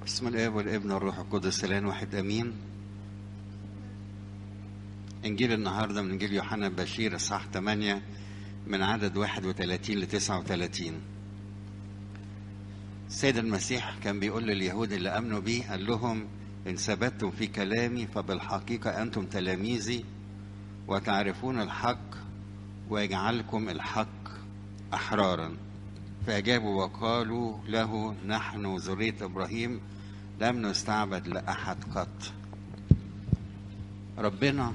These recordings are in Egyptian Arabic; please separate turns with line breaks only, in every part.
بسم الاب والابن والروح القدس الان واحد امين انجيل النهارده من انجيل يوحنا بشير اصحاح 8 من عدد 31 ل 39 السيد المسيح كان بيقول لليهود اللي امنوا بيه قال لهم ان ثبتتم في كلامي فبالحقيقه انتم تلاميذي وتعرفون الحق ويجعلكم الحق احرارا فاجابوا وقالوا له نحن ذريه ابراهيم لم نستعبد لاحد قط ربنا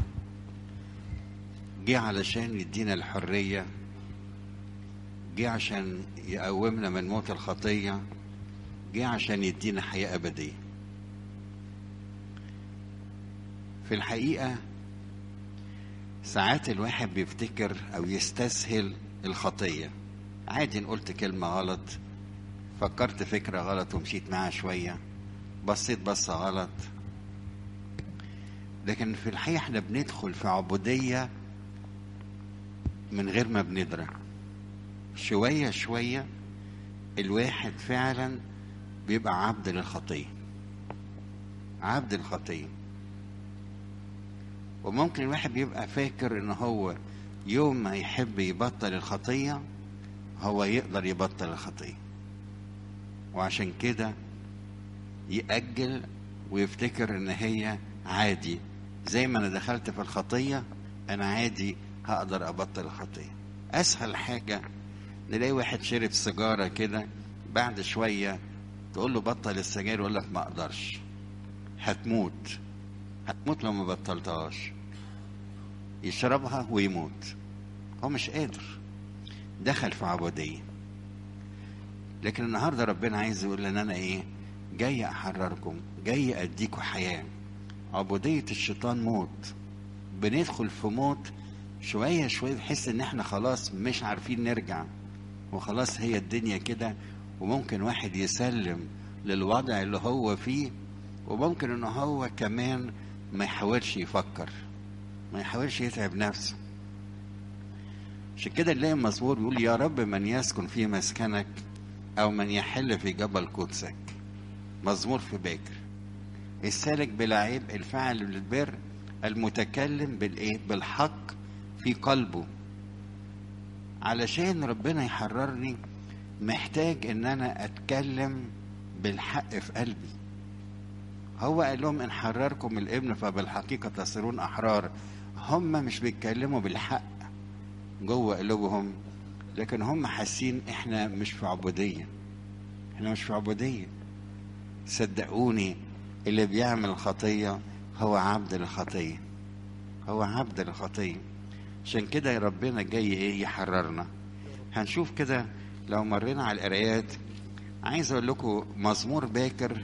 جه علشان يدينا الحريه جه عشان يقومنا من موت الخطيه جه عشان يدينا حياه ابديه في الحقيقه ساعات الواحد بيفتكر او يستسهل الخطيه عادي ان قلت كلمه غلط فكرت فكره غلط ومشيت معاها شويه بصيت بصه غلط لكن في الحقيقه احنا بندخل في عبوديه من غير ما بندرى شويه شويه الواحد فعلا بيبقى عبد للخطيه عبد الخطيه وممكن الواحد بيبقى فاكر ان هو يوم ما يحب يبطل الخطيه هو يقدر يبطل الخطيه وعشان كده يأجل ويفتكر ان هي عادي زي ما انا دخلت في الخطيه انا عادي هقدر ابطل الخطيه اسهل حاجه نلاقي واحد شرب سيجاره كده بعد شويه تقول له بطل السجاير يقول لك ما اقدرش هتموت هتموت لو ما بطلتهاش يشربها ويموت هو مش قادر دخل في عبودية لكن النهارده ربنا عايز يقول لنا انا ايه جاي احرركم جاي اديكم حياة عبودية الشيطان موت بندخل في موت شوية شوية بحس ان احنا خلاص مش عارفين نرجع وخلاص هي الدنيا كده وممكن واحد يسلم للوضع اللي هو فيه وممكن ان هو كمان ما يحاولش يفكر ما يحاولش يتعب نفسه عشان كده نلاقي المزمور بيقول يا رب من يسكن في مسكنك او من يحل في جبل قدسك مزمور في باكر السالك بلا عيب الفاعل للبر المتكلم بالايه بالحق في قلبه علشان ربنا يحررني محتاج ان انا اتكلم بالحق في قلبي هو قال لهم ان حرركم الابن فبالحقيقه تصيرون احرار هم مش بيتكلموا بالحق جوه قلوبهم لكن هم حاسين احنا مش في عبوديه احنا مش في عبوديه صدقوني اللي بيعمل الخطيه هو عبد للخطيه هو عبد للخطيه عشان كده ربنا جاي ايه يحررنا هنشوف كده لو مرينا على القرايات عايز اقول لكم مزمور باكر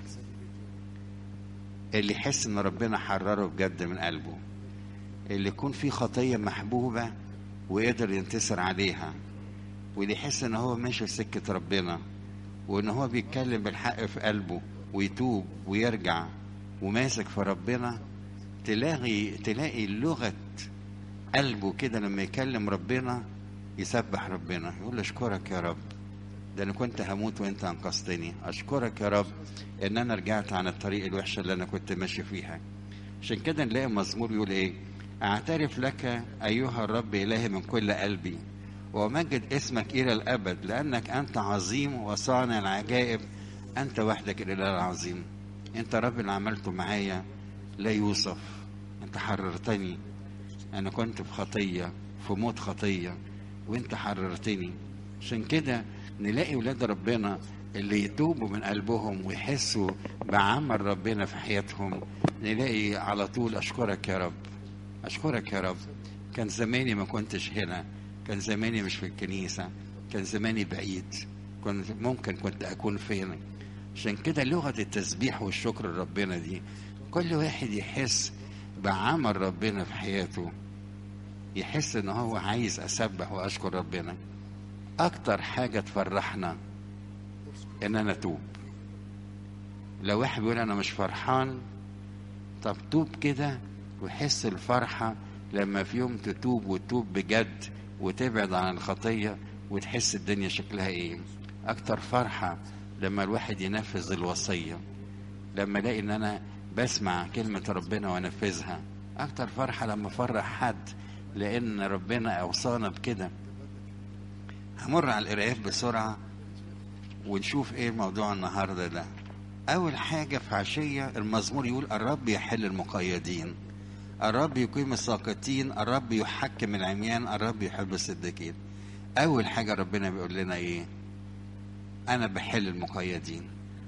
اللي يحس ان ربنا حرره بجد من قلبه اللي يكون فيه خطيه محبوبه ويقدر ينتصر عليها واللي يحس ان هو ماشي في سكه ربنا وان هو بيتكلم بالحق في قلبه ويتوب ويرجع وماسك في ربنا تلاقي تلاقي لغه قلبه كده لما يكلم ربنا يسبح ربنا يقول له اشكرك يا رب ده انا كنت هموت وانت انقذتني اشكرك يا رب ان انا رجعت عن الطريق الوحشه اللي انا كنت ماشي فيها عشان كده نلاقي مزمور يقول ايه اعترف لك ايها الرب الهي من كل قلبي ومجد اسمك الى الابد لانك انت عظيم وصانع العجائب انت وحدك الاله العظيم انت رب اللي عملته معايا لا يوصف انت حررتني انا كنت في خطيه في موت خطيه وانت حررتني عشان كده نلاقي ولاد ربنا اللي يتوبوا من قلبهم ويحسوا بعمل ربنا في حياتهم نلاقي على طول اشكرك يا رب اشكرك يا رب كان زماني ما كنتش هنا كان زماني مش في الكنيسة كان زماني بعيد كنت ممكن كنت اكون فين عشان كده لغة التسبيح والشكر لربنا دي كل واحد يحس بعمل ربنا في حياته يحس ان هو عايز اسبح واشكر ربنا اكتر حاجة تفرحنا ان انا اتوب لو واحد بيقول انا مش فرحان طب توب كده وحس الفرحة لما في يوم تتوب وتتوب بجد وتبعد عن الخطية وتحس الدنيا شكلها ايه اكتر فرحة لما الواحد ينفذ الوصية لما الاقي ان انا بسمع كلمة ربنا وانفذها اكتر فرحة لما افرح حد لان ربنا اوصانا بكده همر على القرايات بسرعة ونشوف ايه موضوع النهاردة ده اول حاجة في عشية المزمور يقول الرب يحل المقيدين الرب يقيم الساقطين الرب يحكم العميان الرب يحب الصديقين اول حاجة ربنا بيقول لنا ايه انا بحل المقيدين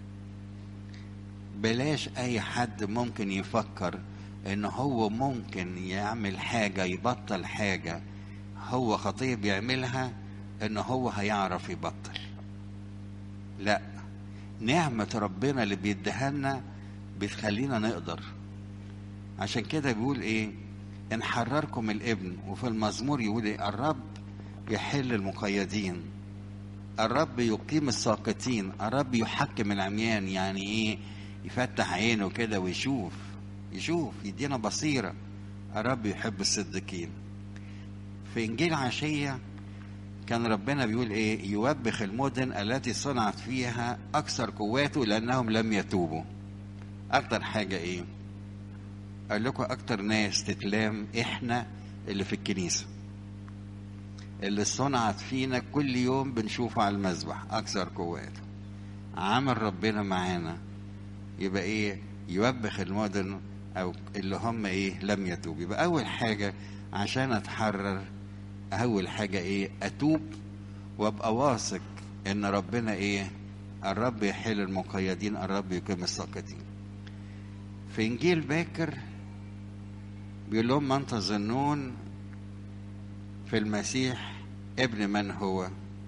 بلاش اي حد ممكن يفكر ان هو ممكن يعمل حاجة يبطل حاجة هو خطية بيعملها ان هو هيعرف يبطل لا نعمة ربنا اللي بيديها لنا بتخلينا نقدر عشان كده بيقول ايه ان حرركم الابن وفي المزمور يقول ايه الرب يحل المقيدين الرب يقيم الساقطين الرب يحكم العميان يعني ايه يفتح عينه كده ويشوف يشوف يدينا بصيرة الرب يحب الصديقين في انجيل عشية كان ربنا بيقول ايه يوبخ المدن التي صنعت فيها اكثر قواته لانهم لم يتوبوا اكتر حاجة ايه قال لكم اكتر ناس تتلام احنا اللي في الكنيسة اللي صنعت فينا كل يوم بنشوفه على المذبح اكثر قواته عمل ربنا معانا يبقى ايه يوبخ المدن او اللي هم ايه لم يتوب يبقى اول حاجة عشان اتحرر اول حاجة ايه اتوب وابقى واثق ان ربنا ايه الرب يحل المقيدين الرب يقيم الساقطين في انجيل باكر بيقول لهم من تظنون في المسيح ابن من هو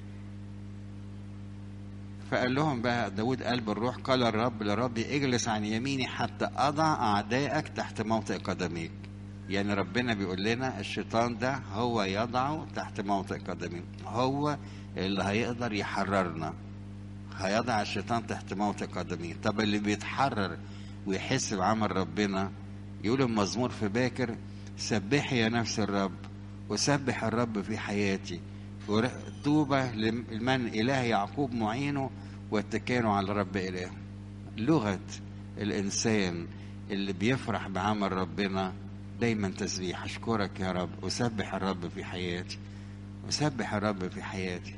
فقال لهم بقى داود قلب الروح قال الرب لربي اجلس عن يميني حتى اضع اعدائك تحت موطئ قدميك يعني ربنا بيقول لنا الشيطان ده هو يضعه تحت موطئ قدميك هو اللي هيقدر يحررنا هيضع الشيطان تحت موطئ قدميه طب اللي بيتحرر ويحس بعمل ربنا يقول المزمور في باكر سبحي يا نفس الرب وسبح الرب في حياتي طوبى لمن إله يعقوب معينه واتكاله على رب إله لغة الإنسان اللي بيفرح بعمل ربنا دايما تسبيح أشكرك يا رب أسبح الرب في حياتي أسبح الرب في حياتي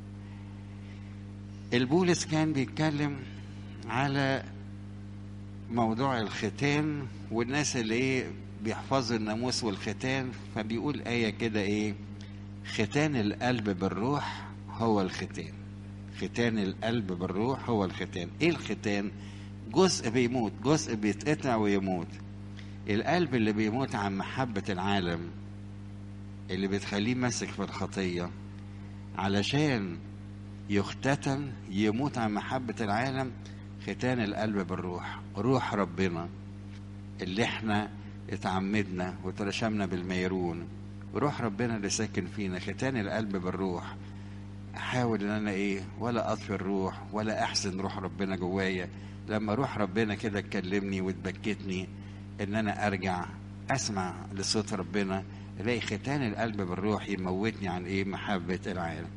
البولس كان بيتكلم على موضوع الختان والناس اللي ايه بيحفظوا الناموس والختان فبيقول آية كده ايه ختان القلب بالروح هو الختان ختان القلب بالروح هو الختان ايه الختان جزء بيموت جزء بيتقطع ويموت القلب اللي بيموت عن محبة العالم اللي بتخليه ماسك في الخطية علشان يختتن يموت عن محبة العالم ختان القلب بالروح روح ربنا اللي احنا اتعمدنا وترشمنا بالميرون روح ربنا اللي ساكن فينا ختان القلب بالروح احاول ان انا ايه ولا اطفي الروح ولا احزن روح ربنا جوايا لما روح ربنا كده تكلمني وتبكتني ان انا ارجع اسمع لصوت ربنا الاقي ختان القلب بالروح يموتني عن ايه محبة العالم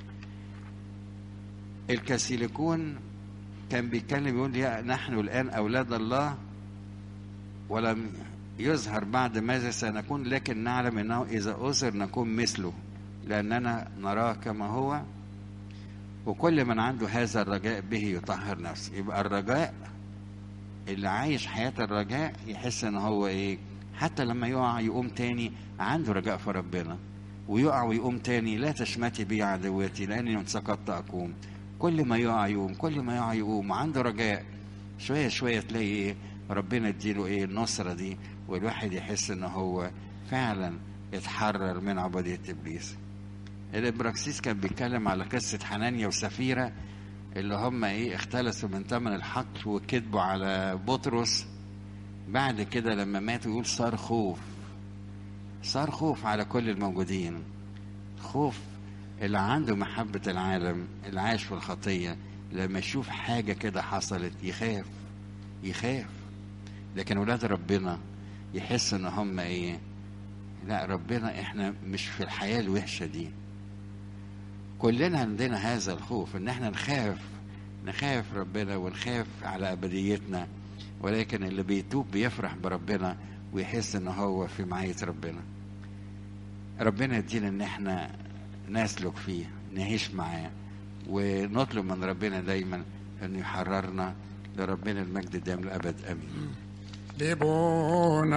الكاسيليكون كان بيتكلم يقول يا نحن الآن أولاد الله ولم يظهر بعد ماذا سنكون لكن نعلم أنه إذا أظهر نكون مثله لأننا نراه كما هو وكل من عنده هذا الرجاء به يطهر نفسه يبقى الرجاء اللي عايش حياة الرجاء يحس ان هو ايه حتى لما يقع يقوم تاني عنده رجاء في ربنا ويقع ويقوم تاني لا تشمتي بي عدوتي لاني ان سقطت اقوم كل ما يقع يقوم كل ما يقع يقوم عنده رجاء شويه شويه تلاقي ايه ربنا يديله ايه النصره دي والواحد يحس ان هو فعلا اتحرر من عبوديه ابليس الابراكسيس كان بيتكلم على قصه حنانيا وسفيره اللي هم ايه اختلسوا من ثمن الحقل وكذبوا على بطرس بعد كده لما ماتوا يقول صار خوف صار خوف على كل الموجودين خوف اللي عنده محبة العالم اللي عايش في الخطية لما يشوف حاجة كده حصلت يخاف يخاف لكن ولاد ربنا يحس ان هم ايه لا ربنا احنا مش في الحياة الوحشة دي كلنا عندنا هذا الخوف ان احنا نخاف نخاف ربنا ونخاف على ابديتنا ولكن اللي بيتوب بيفرح بربنا ويحس ان هو في معية ربنا ربنا يدينا ان احنا نسلك فيه نعيش معاه ونطلب من ربنا دايما انه يحررنا لربنا المجد دائم الابد امين
لبون